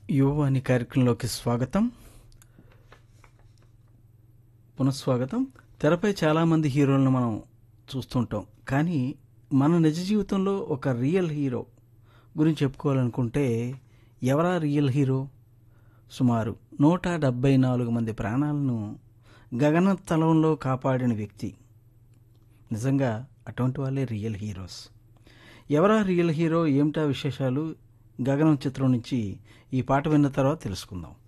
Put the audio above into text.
యువవాణి కార్యక్రమంలోకి స్వాగతం పునఃస్వాగతం తెరపై చాలామంది హీరోలను మనం చూస్తుంటాం కానీ మన నిజ జీవితంలో ఒక రియల్ హీరో గురించి చెప్పుకోవాలనుకుంటే ఎవరా రియల్ హీరో సుమారు నూట డెబ్బై నాలుగు మంది ప్రాణాలను గగనతలంలో కాపాడిన వ్యక్తి నిజంగా అటువంటి వాళ్ళే రియల్ హీరోస్ ఎవరా రియల్ హీరో ఏమిటా విశేషాలు గగనం చిత్రం నుంచి ఈ పాట విన్న తర్వాత తెలుసుకుందాం